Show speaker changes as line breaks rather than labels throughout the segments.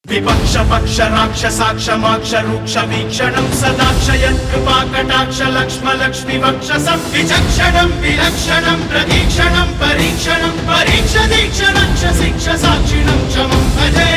విపక్ష పక్ష రాక్షసాక్ష మాక్ష రూక్ష వీక్షణం సదాక్షయత్ కృపా కటాక్ష లక్ష్మ లక్ష్మి వక్షసం విచక్షణం విలక్షణం ప్రతీక్షణం పరీక్షణం పరీక్ష దీక్ష రక్ష శిక్ష సాక్షిణం క్షమం భజే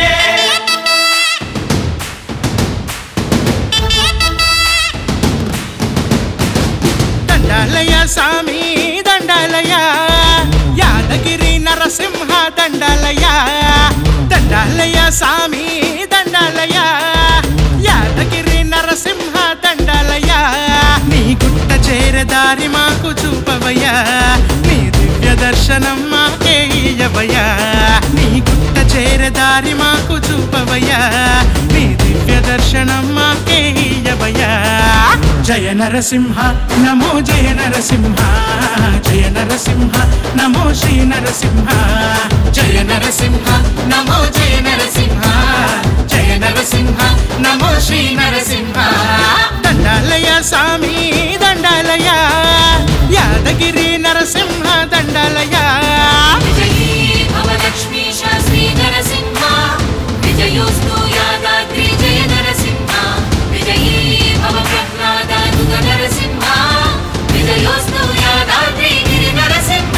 దండాలయ స్వామి దండాలయ యాదగిరి నరసింహ దండాలయ దండాలయ స్వామి దండాలయ యాదగిరి నరసింహ దండాలయ నీ గుట్ట చేరదారి మాకు చూపవయ్యా నీ దివ్య దర్శనం మాకే ఇయ్యవయ్యా నీ గుట్ట చేరదారి మాకు చూపవయ్యా నీ దివ్య దర్శనం మాకే ఇయ్యవయ్యా జయ నరసింహ నమో జయ నరసింహ జయ నరసింహ నమో శ్రీ నరసింహ జయ నరసింహ నమో జయ నరసింహ జయ నరసింహ నమో శ్రీ నరసింహ దండాలయ స్వామి దండాలయ యాదగిరి నరసింహ దండాలయ
విజయీ భవలక్ష్మీశ శ్రీ నరసింహ విజయోస్తు యాదాద్రి జయ నరసింహ విజయీ భవ ప్రహ్లాదానుగ నరసింహ విజయోస్తు యాదాద్రి గిరి నరసింహ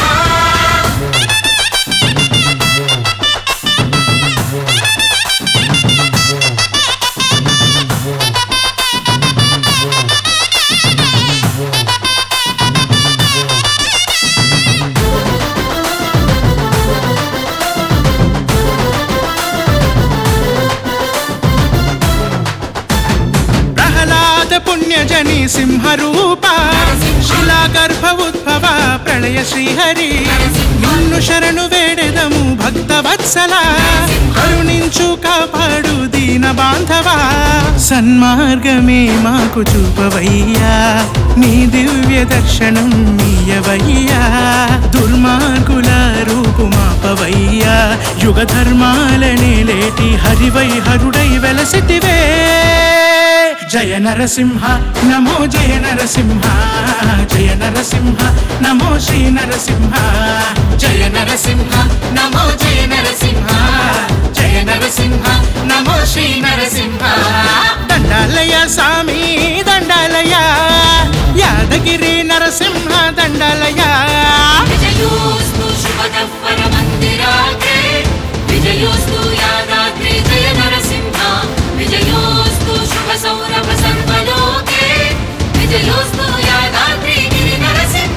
ప్రహ్లాద పుణ్యజని సింహరూప శిలాగర్భ ఉద్భవ ప్రళయ శ్రీహరి నిన్ను శరణు వేడెదము భక్త వత్సల కరుణించు కాపాడు దీన బాంధవ సన్మార్గమే మాకు చూపవయ్యా నీ దివ్య దర్శనం మీయవయ్యా దుర్మార్గుల రూపు మాపవయ్యా యుగ ధర్మాలనే లేటి హరివై హరుడై వెలసితివే జయ నరసింహ నమో జయ నరసింహ జయ నరసింహ నమో శ్రీ నరసింహ జయ నరసింహ నమో జయ నరసింహ జయ నరసింహ నమో శ్రీ నరసింహ దండాలయ స్వామి దండాలయ యాదగిరి నరసింహ దండాలయ
విజయోస్తు శుభదః పరమందిరాగ్రే విజయోస్తు యాదాద్రి జయ నరసింహ విజయోస్తు శుభ సౌరభ సర్వలోకే విజయోస్తు యాదాద్రి గిరి నరసింహ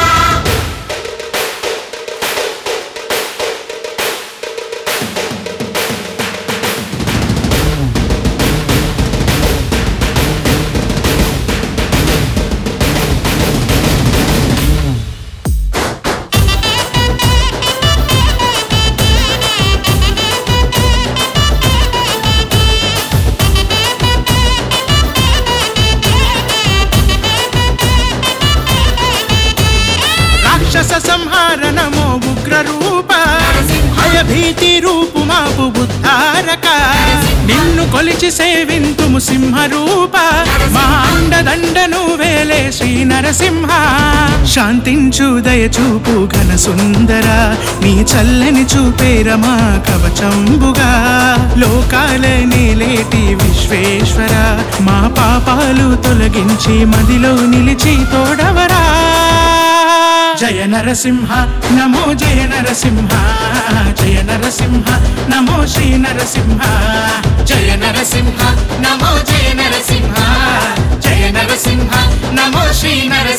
రాక్షస సంహార నమో ఉగ్ర రూప భయభీతి రూపు మాపు బుద్ధారక నిన్ను కొలిచి సేవింతుము సింహ రూప మా అండదండను వేలే శ్రీ నరసింహ శాంతించు దయచూపు ఘన సుందర నీ చల్లని చూపేరమా కవచంబుగా లోకాల నేలేటి విశ్వేశ్వర మా పాపాలు తొలగించి మదిలో నిలిచి తోడవరా జయ నరసింహ నమో జయ నరసింహ జయ నరసింహ నమో శ్రీ నరసింహ జయ నరసింహ నమో జయ నరసింహ జయ నరసింహ నమో శ్రీ నరసింహ